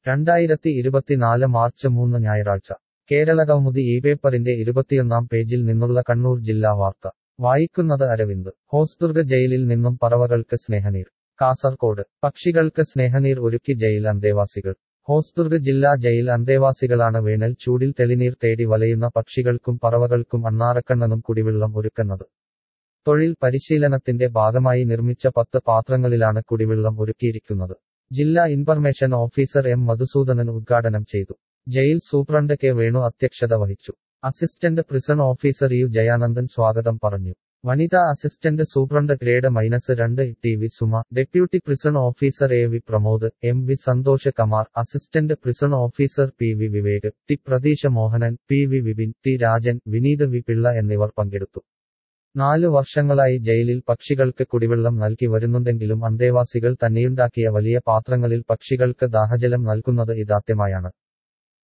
രണ്ടായിരത്തി ഇരുപത്തിനാല് മാർച്ച് മൂന്ന് ഞായറാഴ്ച കേരള കൗമുദി ഈ പേപ്പറിന്റെ ഇരുപത്തിയൊന്നാം പേജിൽ നിന്നുള്ള കണ്ണൂർ ജില്ലാ വാർത്ത വായിക്കുന്നത് അരവിന്ദ് ഹോസ്ദുർഗ ജയിലിൽ നിന്നും പറവകൾക്ക് സ്നേഹനീർ കാസർകോട് പക്ഷികൾക്ക് സ്നേഹനീർ ഒരുക്കി ജയിൽ അന്തേവാസികൾ ഹോസ്ദുർഗ് ജില്ലാ ജയിൽ അന്തേവാസികളാണ് വേനൽ ചൂടിൽ തെളിനീർ തേടി വലയുന്ന പക്ഷികൾക്കും പറവകൾക്കും അണ്ണാറക്കണ്ണനും കുടിവെള്ളം ഒരുക്കുന്നത് തൊഴിൽ പരിശീലനത്തിന്റെ ഭാഗമായി നിർമ്മിച്ച പത്ത് പാത്രങ്ങളിലാണ് കുടിവെള്ളം ഒരുക്കിയിരിക്കുന്നത് ജില്ലാ ഇൻഫർമേഷൻ ഓഫീസർ എം മധുസൂദനൻ ഉദ്ഘാടനം ചെയ്തു ജയിൽ സൂപ്രണ്ട് കെ വേണു അധ്യക്ഷത വഹിച്ചു assistant prison officer U Jayanandan സ്വാഗതം പറഞ്ഞു വനിതാ അസിസ്റ്റന്റ് സൂപ്രണ്ട് ഗ്രേഡ് മൈനസ് രണ്ട് T V Suma deputy prison officer A V Pramod M V Santhosh Kumar assistant prison officer P V Vivek T Pratheesha Mohanan P V Vipin T Rajan Vineeth V Pillai എന്നിവർ പങ്കെടുത്തു നാലു വർഷങ്ങളായി ജയിലിൽ പക്ഷികൾക്ക് കുടിവെള്ളം നൽകി വരുന്നുണ്ടെങ്കിലും അന്തേവാസികൾ തന്നെയുണ്ടാക്കിയ വലിയ പാത്രങ്ങളിൽ പക്ഷികൾക്ക് ദാഹജലം നൽകുന്നത് ഇതാദ്യമായാണ്